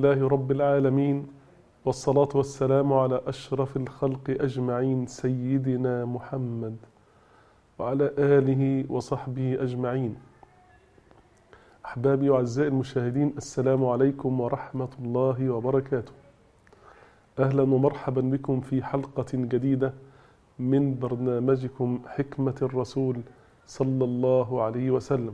لله رب العالمين والصلاة والسلام على أشرف الخلق أجمعين سيدنا محمد وعلى آله وصحبه أجمعين أحبابي وأعزائي المشاهدين السلام عليكم ورحمة الله وبركاته أهلا ومرحبا بكم في حلقة جديدة من برنامجكم حكمة الرسول صلى الله عليه وسلم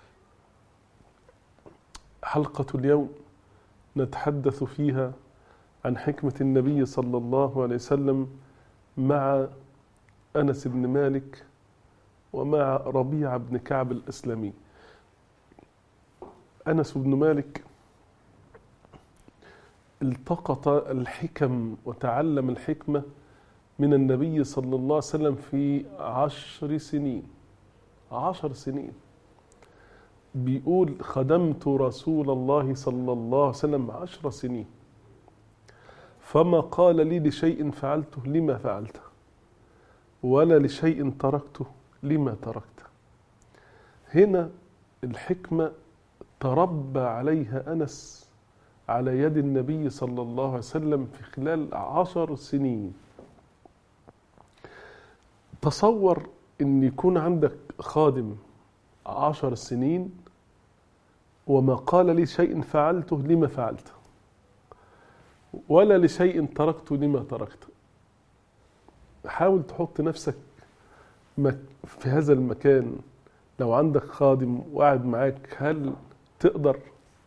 حلقة اليوم نتحدث فيها عن حكمة النبي صلى الله عليه وسلم مع أنس بن مالك ومع ربيعة بن كعب الأسلمي أنس بن مالك التقط الحكم وتعلم الحكمة من النبي صلى الله عليه وسلم في عشر سنين عشر سنين بيقول خدمت رسول الله صلى الله عليه وسلم عشر سنين فما قال لي لشيء فعلته لما فعلته ولا لشيء تركته لما تركته هنا الحكمة تربى عليها أنس على يد النبي صلى الله عليه وسلم في خلال عشر سنين تصور ان يكون عندك خادم عشر سنين وما قال لي شيء فعلته لما فعلته ولا لشيء تركته لما تركته حاول تحط نفسك في هذا المكان لو عندك خادم وقاعد معاك هل تقدر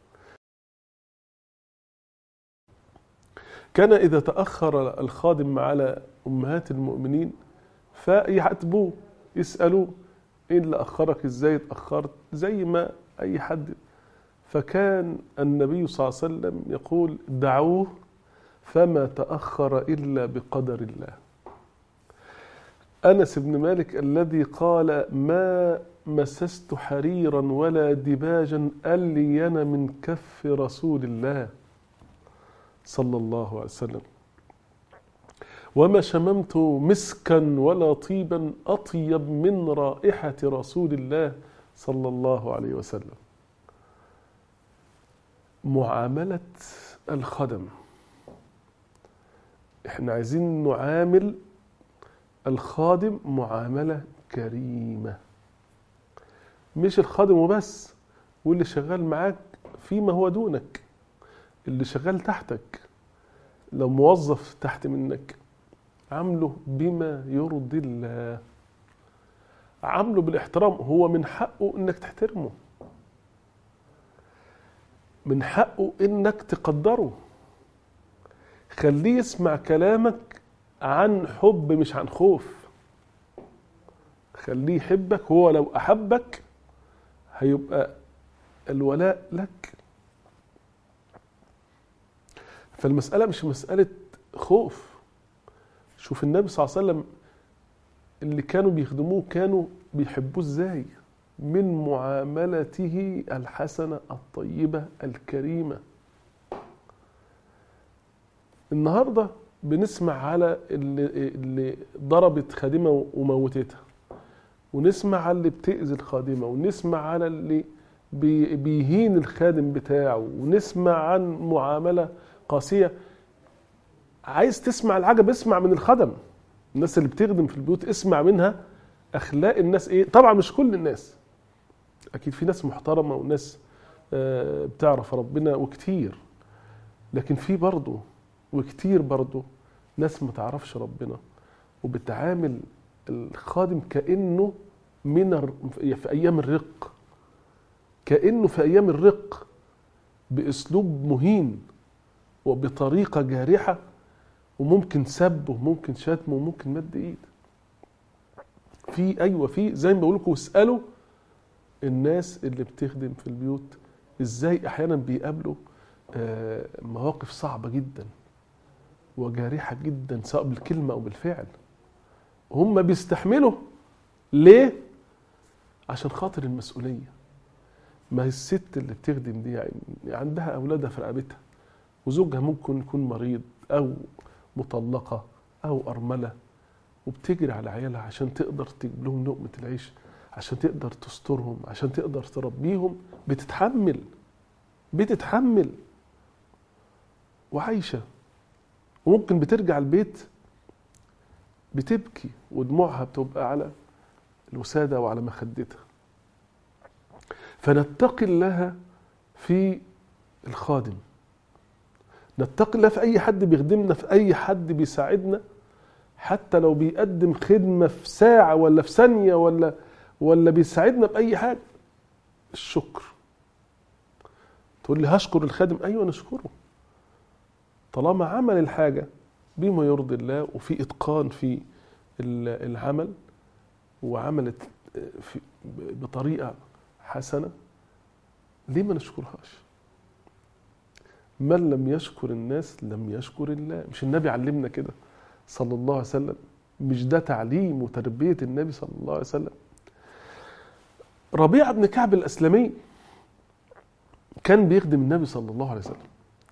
كان إذا تأخر الخادم على أمهات المؤمنين فيعاتبوه يسألوه إيه اللي أخرك إزاي اتأخرت زي ما أي حد فكان النبي صلى الله عليه وسلم يقول دعوه فما تأخر إلا بقدر الله أنس بن مالك الذي قال ما مسست حريرا ولا دباجا ألين من كف رسول الله صلى الله عليه وسلم وما شممت مسكا ولا طيبا أطيب من رائحة رسول الله صلى الله عليه وسلم معاملة الخدم احنا عايزين نعامل الخادم معاملة كريمة مش الخادم وبس واللي شغال معاك فيما هو دونك اللي شغال تحتك لو موظف تحت منك عامله بما يرضي الله عامله بالاحترام هو من حقه انك تحترمه من حقه انك تقدره خليه يسمع كلامك عن حب مش عن خوف خليه يحبك هو لو احبك هيبقى الولاء لك فالمسألة مش مسألة خوف شوف النبي صلى الله عليه وسلم اللي كانوا بيخدموه كانوا بيحبوه ازاي من معاملته الحسنة الطيبة الكريمة النهاردة بنسمع على اللي, اللي ضربت خادمة وموتتها ونسمع على اللي بتأذي الخادمة ونسمع على اللي بي بيهين الخادم بتاعه ونسمع عن معاملة قاسية عايز تسمع العجب اسمع من الخدم الناس اللي بتخدم في البيوت اسمع منها اخلاق الناس ايه طبعا مش كل الناس اكيد في ناس محترمه وناس بتعرف ربنا وكتير لكن في برضه وكتير برضه ناس ما تعرفش ربنا وبتعامل الخادم كانه من في ايام الرق كانه في ايام الرق باسلوب مهين وبطريقه جارحه وممكن سب وممكن شتم وممكن مد ايد في ايوه في زي ما بقول لكم اسالوا الناس اللي بتخدم في البيوت ازاي احيانا بيقابلوا مواقف صعبه جدا وجارحه جدا سواء بالكلمه او بالفعل هم بيستحملوا ليه عشان خاطر المسؤوليه ما هي الست اللي بتخدم دي يعني عندها اولادها في رقبتها وزوجها ممكن يكون مريض او مطلقة أو أرملة وبتجري على عيالها عشان تقدر تجيب لهم لقمة العيش عشان تقدر تسترهم عشان تقدر تربيهم بتتحمل بتتحمل وعايشة وممكن بترجع البيت بتبكي ودموعها بتبقى على الوسادة وعلى مخدتها فنتقي الله في الخادم نتقي الله في أي حد بيخدمنا في أي حد بيساعدنا حتى لو بيقدم خدمة في ساعة ولا في ثانية ولا ولا بيساعدنا بأي حاجة الشكر تقول لي هشكر الخادم أيوة نشكره طالما عمل الحاجة بما يرضي الله وفي إتقان في ال- العمل وعملت في بطريقة حسنة ليه ما نشكرهاش من لم يشكر الناس لم يشكر الله مش النبي علمنا كده صلى الله عليه وسلم مش ده تعليم وتربية النبي صلى الله عليه وسلم ربيعة بن كعب الأسلمي كان بيخدم النبي صلى الله عليه وسلم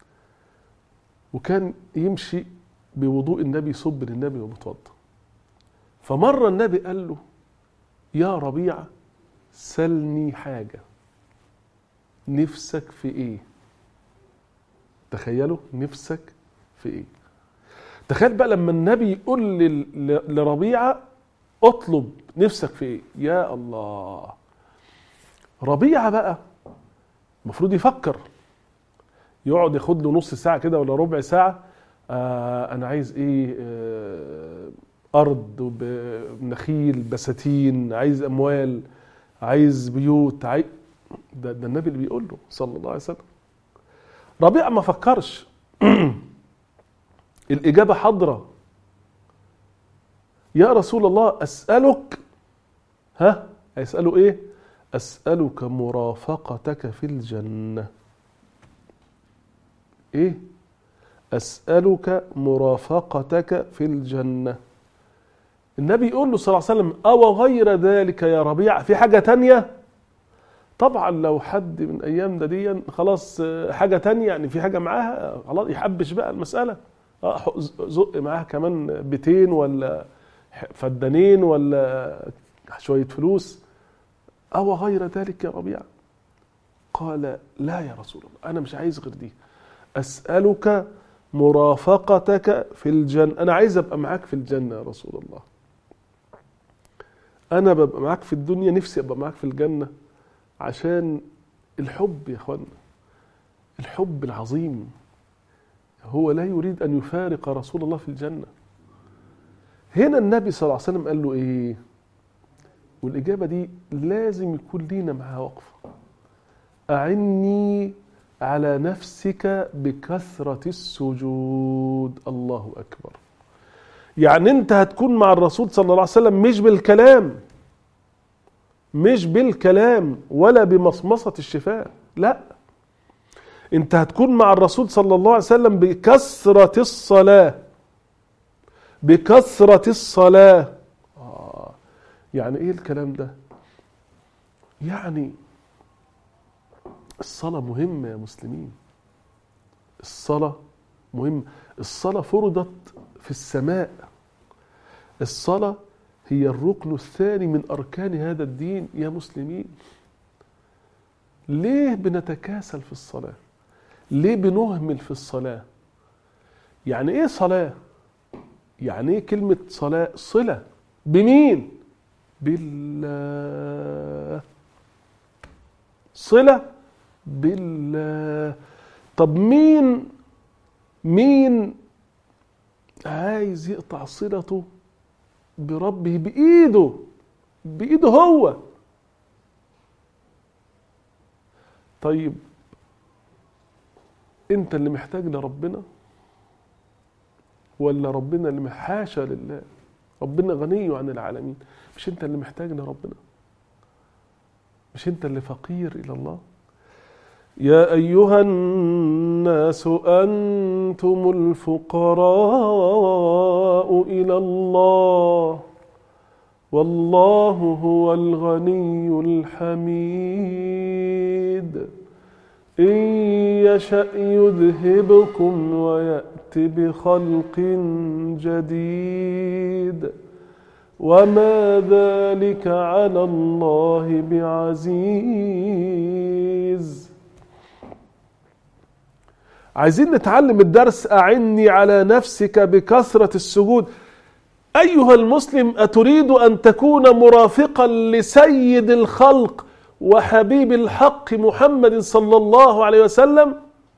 وكان يمشي بوضوء النبي يصب للنبي ومتوضا فمرة النبي قال له يا ربيعة سلني حاجة نفسك في ايه تخيلوا نفسك في ايه تخيل بقى لما النبي يقول لل- ل- لربيعة اطلب نفسك في ايه يا الله ربيعة بقى المفروض يفكر يقعد ياخد له نص ساعة كده ولا ربع ساعة آه انا عايز ايه آه ارض وب- نخيل بساتين عايز اموال عايز بيوت عايز ده, ده النبي اللي بيقول له صلى الله عليه وسلم ربيع ما فكرش الإجابة حاضرة يا رسول الله أسألك ها هيسأله إيه أسألك مرافقتك في الجنة إيه أسألك مرافقتك في الجنة النبي يقول له صلى الله عليه وسلم أو غير ذلك يا ربيع في حاجة تانية طبعا لو حد من ايام ده دي خلاص آه، حاجه تانية يعني في حاجه معاها آه، خلاص يحبش بقى المساله آه، ح- زق معاها كمان بيتين ولا ح- فدانين ولا شويه فلوس او غير ذلك يا ربيع قال لا يا رسول الله انا مش عايز غير دي اسالك مرافقتك في الجنه انا عايز ابقى معاك في الجنه يا رسول الله انا ببقى معاك في الدنيا نفسي ابقى معاك في الجنه عشان الحب يا اخوانا الحب العظيم هو لا يريد ان يفارق رسول الله في الجنه هنا النبي صلى الله عليه وسلم قال له ايه والاجابه دي لازم يكون لينا معاها وقفه اعني على نفسك بكثره السجود الله اكبر يعني انت هتكون مع الرسول صلى الله عليه وسلم مش بالكلام مش بالكلام ولا بمصمصة الشفاء لا انت هتكون مع الرسول صلى الله عليه وسلم بكثرة الصلاة بكثرة الصلاة آه. يعني ايه الكلام ده يعني الصلاة مهمة يا مسلمين الصلاة مهمة الصلاة فرضت في السماء الصلاة هي الركن الثاني من أركان هذا الدين يا مسلمين ليه بنتكاسل في الصلاة ليه بنهمل في الصلاة يعني ايه صلاة يعني ايه كلمة صلاة صلة بمين بالله صلة بالله طب مين مين عايز يقطع صلته بربه بإيده بإيده هو طيب انت اللي محتاج لربنا ولا ربنا اللي حاشا لله ربنا غني عن العالمين مش انت اللي محتاج لربنا مش انت اللي فقير الى الله يا ايها الناس انتم الفقراء الى الله والله هو الغني الحميد ان يشا يذهبكم ويات بخلق جديد وما ذلك على الله بعزيز عايزين نتعلم الدرس أعني على نفسك بكثرة السجود أيها المسلم أتريد أن تكون مرافقا لسيد الخلق وحبيب الحق محمد صلى الله عليه وسلم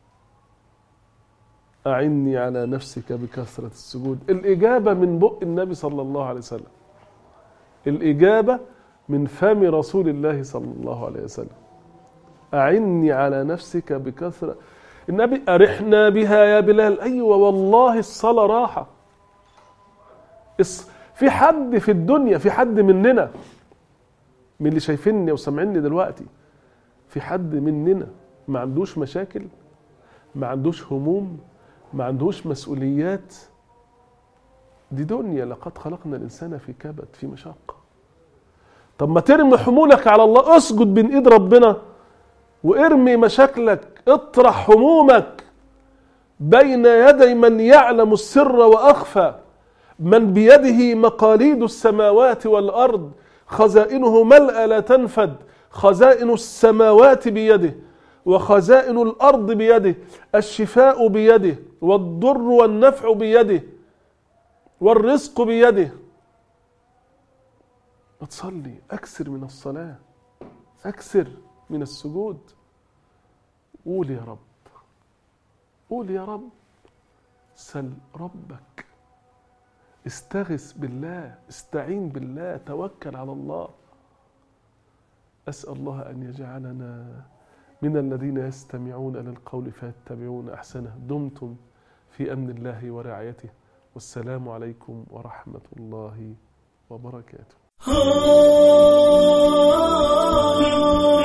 أعني على نفسك بكثرة السجود الإجابة من بق النبي صلى الله عليه وسلم الإجابة من فم رسول الله صلى الله عليه وسلم أعني على نفسك بكثرة النبي أرحنا بها يا بلال أيوة والله الصلاة راحة الص- في حد في الدنيا في حد مننا من اللي شايفيني وسامعيني دلوقتي في حد مننا ما عندوش مشاكل ما عندوش هموم ما عندوش مسؤوليات دي دنيا لقد خلقنا الإنسان في كبد في مشقة طب ما ترمي حمولك على الله اسجد بين ايد ربنا وارمي مشاكلك اطرح همومك بين يدي من يعلم السر واخفى من بيده مقاليد السماوات والارض خزائنه ملأ لا تنفد خزائن السماوات بيده وخزائن الارض بيده الشفاء بيده والضر والنفع بيده والرزق بيده تصلي أكثر من الصلاة أكثر من السجود قول يا رب قول يا رب سل ربك استغث بالله استعين بالله توكل على الله أسأل الله أن يجعلنا من الذين يستمعون إلى القول فيتبعون أحسنه دمتم في أمن الله ورعايته والسلام عليكم ورحمة الله وبركاته Oh